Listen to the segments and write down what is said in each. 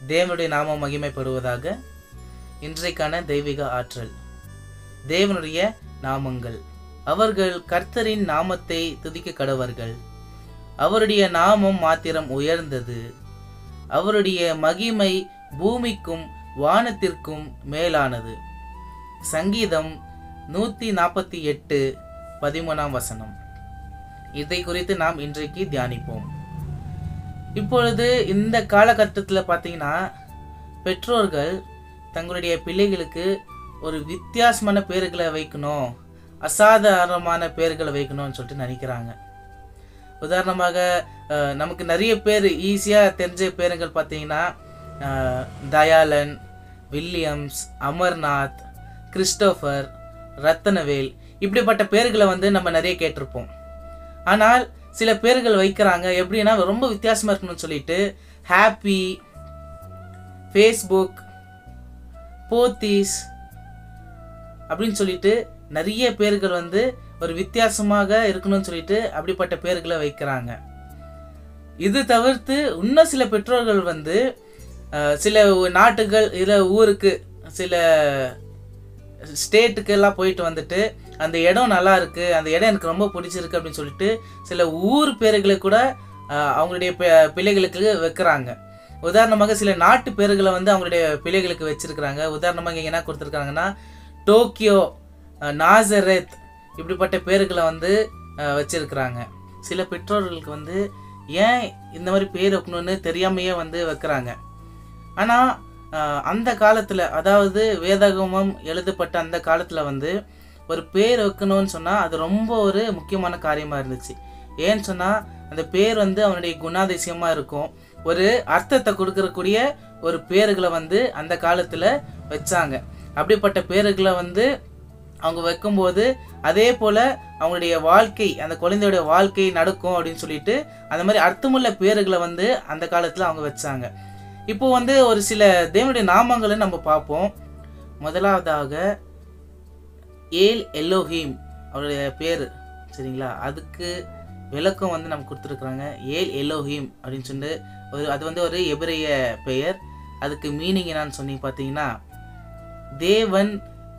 தேவனுடைய நாமம் மகிமைப்படுவதாக இன்றைக்கான தெய்வீக ஆற்றல் தேவனுடைய நாமங்கள் அவர்கள் கர்த்தரின் நாமத்தை துதிக்க கடவர்கள் அவருடைய நாமம் மாத்திரம் உயர்ந்தது அவருடைய மகிமை பூமிக்கும் வானத்திற்கும் மேலானது சங்கீதம் நூற்றி நாற்பத்தி எட்டு பதிமூணாம் வசனம் இதை குறித்து நாம் இன்றைக்கு தியானிப்போம் இப்பொழுது இந்த காலகட்டத்தில் பார்த்தீங்கன்னா பெற்றோர்கள் தங்களுடைய பிள்ளைகளுக்கு ஒரு வித்தியாசமான பேர்களை வைக்கணும் அசாதாரணமான பேர்களை வைக்கணும்னு சொல்லிட்டு நினைக்கிறாங்க உதாரணமாக அஹ், நமக்கு நிறைய பேர் ஈஸியாக தெரிஞ்ச பேருங்கள் பார்த்தீங்கன்னா ah, Dayalan Williams Amarnath Christopher Rathnavel இப்படிப்பட்ட பேர்களை வந்து நம்ம நிறைய கேட்டிருப்போம் ஆனால் சில பேர்கள் வைக்கிறாங்க எப்படின்னா ரொம்ப வித்தியாசமாக இருக்கணும்னு சொல்லிட்டு ஹாப்பி ஃபேஸ்புக் போத்தீஸ் அப்படின்னு சொல்லிட்டு நிறைய பேர்கள் வந்து ஒரு வித்தியாசமாக இருக்கணும்னு சொல்லிட்டு அப்படிப்பட்ட பேர்களை வைக்கிறாங்க இது தவிர்த்து இன்னும் சில பெற்றோர்கள் வந்து அஹ், சில நாட்டுகள் இல்லை ஊருக்கு சில ஸ்டேட்டுக்கு எல்லாம் போயிட்டு வந்துட்டு அந்த இடம் நல்லா இருக்கு அந்த இடம் எனக்கு ரொம்ப பிடிச்சிருக்கு அப்படின்னு சொல்லிட்டு சில ஊர் பேர்களை கூட அஹ், அவங்களுடைய பி- பிள்ளைகளுக்கு வைக்கிறாங்க உதாரணமாக சில நாட்டு பேர்களை வந்து அவங்களுடைய பிள்ளைகளுக்கு வச்சிருக்கிறாங்க உதாரணமாக இங்கே என்ன கொடுத்துருக்காங்கன்னா டோக்கியோ அஹ், நாசரெத் இப்படிப்பட்ட பேர்களை வந்து அஹ், வச்சிருக்கிறாங்க சில பெற்றோர்களுக்கு வந்து ஏன் இந்த மாதிரி பேர் வைக்கணும்னு தெரியாமையே வந்து வைக்கிறாங்க ஆனால் அந்த காலத்தில் அதாவது வேதாகமம் எழுதப்பட்ட அந்த காலத்தில் வந்து ஒரு பேர் வைக்கணும்னு சொன்னால் அது ரொம்ப ஒரு முக்கியமான காரியமாக இருந்துச்சு ஏன்னு சொன்னால் அந்த பேர் வந்து அவனுடைய குணாதிசயமாக இருக்கும் ஒரு அர்த்தத்தை கொடுக்கறக்கூடிய ஒரு பேர்களை வந்து அந்த காலத்தில் வச்சாங்க அப்படிப்பட்ட பேர்களை வந்து அவங்க வைக்கும்போது அதே போல் அவங்களுடைய வாழ்க்கை அந்த குழந்தையோட வாழ்க்கை நடக்கும் அப்படின்னு சொல்லிட்டு அந்த மாதிரி அர்த்தமுள்ள பேர்களை வந்து அந்த காலத்தில் அவங்க வச்சாங்க இப்போ வந்து ஒரு சில தேவனுடைய நாமங்களை நம்ம பார்ப்போம் முதலாவதாக ஏல் எல்லோஹீம் அவருடைய பேர் சரிங்களா அதுக்கு விளக்கம் வந்து நம்ம கொடுத்துருக்குறாங்க ஏல் எல்லோஹீம் அப்படின்னு சொல்லிட்டு ஒரு அது வந்து ஒரு எபிரைய பெயர் அதுக்கு மீனிங் என்னன்னு சொன்னி பார்த்தீங்கன்னா தேவன்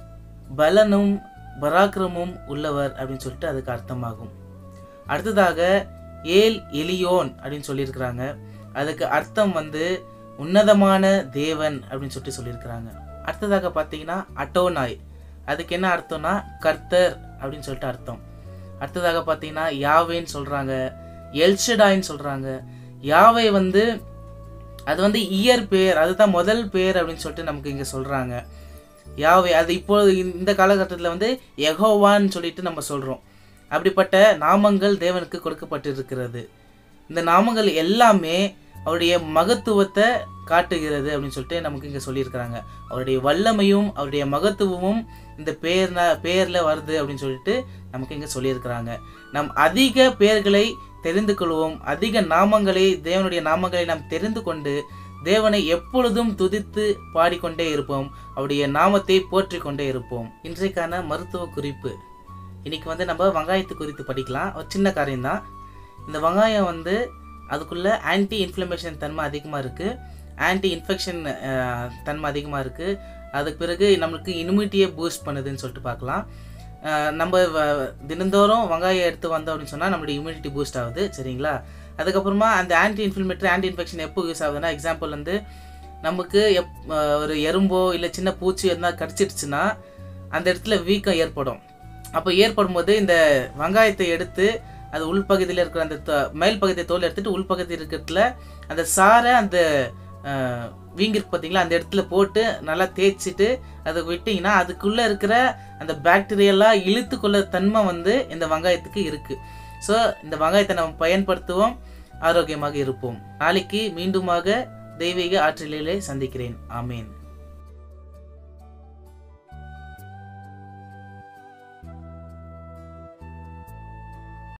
பலனும் பராக்கிரமும் உள்ளவர் அப்படின்னு சொல்லிட்டு அதுக்கு அர்த்தமாகும் அடுத்ததாக ஏல் எலியோன் அப்படின்னு சொல்லியிருக்கிறாங்க அதுக்கு அர்த்தம் வந்து உன்னதமான தேவன் அப்படின்னு சொல்லிட்டு சொல்லியிருக்கிறாங்க அடுத்ததாக பார்த்தீங்கன்னா அட்டோனாய் அதுக்கு என்ன அர்த்தம்னா கர்த்தர் அப்படின்னு சொல்லிட்டு அர்த்தம் அடுத்ததாக பார்த்தீங்கன்னா யாவேன்னு சொல்கிறாங்க எல்ஷடாயின்னு சொல்கிறாங்க யாவை வந்து அது வந்து இயர் பேர் அதுதான் முதல் பேர் அப்படின்னு சொல்லிட்டு நமக்கு இங்கே சொல்கிறாங்க யாவே அது இப்பொழுது இந்த காலகட்டத்தில் வந்து யெகோவான்னு சொல்லிட்டு நம்ம சொல்கிறோம் அப்படிப்பட்ட நாமங்கள் தேவனுக்கு கொடுக்கப்பட்டிருக்கிறது இந்த நாமங்கள் எல்லாமே அவருடைய மகத்துவத்தை காட்டுகிறது அப்படின்னு சொல்லிட்டு நமக்கு இங்கே சொல்லியிருக்கிறாங்க அவருடைய வல்லமையும் அவருடைய மகத்துவமும் இந்த பேர் பேரில் வருது அப்படின்னு சொல்லிட்டு நமக்கு இங்கே சொல்லியிருக்கிறாங்க நம் அதிக பேர்களை தெரிந்து கொள்வோம் அதிக நாமங்களை தேவனுடைய நாமங்களை நாம் தெரிந்து கொண்டு தேவனை எப்பொழுதும் துதித்து பாடிக்கொண்டே இருப்போம் அவருடைய நாமத்தை போற்றி கொண்டே இருப்போம் இன்றைக்கான மருத்துவ குறிப்பு இன்னைக்கு வந்து நம்ம வெங்காயத்து குறித்து படிக்கலாம் ஒரு சின்ன காரியம்தான் இந்த வெங்காயம் வந்து அதுக்குள்ளே ஆன்டி இன்ஃப்ளமேஷன் தன்மை அதிகமாக இருக்குது ஆன்டி இன்ஃபெக்ஷன் தன்மை அதிகமாக இருக்குது அதுக்கு பிறகு நம்மளுக்கு இம்யூனிட்டியை பூஸ்ட் பண்ணுதுன்னு சொல்லிட்டு பார்க்கலாம் அஹ் நம்ம வ- தினந்தோறும் வெங்காயம் எடுத்து வந்தோம் அப்படின்னு சொன்னால் நம்மளுடைய இம்யூனிட்டி பூஸ்ட் ஆகுது சரிங்களா அதுக்கப்புறமா அந்த ஆன்டி இன்ஃப்ளமேட்டரி ஆன்டி இன்ஃபெக்ஷன் எப்போ யூஸ் ஆகுதுன்னா எக்ஸாம்பிள் வந்து நமக்கு எப் அஹ் ஒரு எறும்போ இல்லை சின்ன பூச்சி எதுனா கடிச்சிடுச்சுன்னா அந்த இடத்துல வீக்கம் ஏற்படும் அப்போ ஏற்படும் போது இந்த வெங்காயத்தை எடுத்து அது உள்பகுதியில் இருக்கிற அந்த தோ- மேல் பகுதியை தோல் எடுத்துட்டு உள்பகுதி இருக்கிறதுல அந்த சாரை அந்த அஹ், வீங்கிருக்கு பார்த்தீங்களா அந்த இடத்துல போட்டு நல்லா தேய்ச்சிட்டு அதை விட்டிங்கன்னா அதுக்குள்ளே இருக்கிற அந்த பாக்டீரியெல்லாம் இழுத்து கொள்ள தன்மை வந்து இந்த வெங்காயத்துக்கு இருக்குது ஸோ இந்த வெங்காயத்தை நம்ம பயன்படுத்துவோம் ஆரோக்கியமாக இருப்போம் நாளைக்கு மீண்டுமாக தெய்வீக ஆற்றலிலே சந்திக்கிறேன் ஆமேன்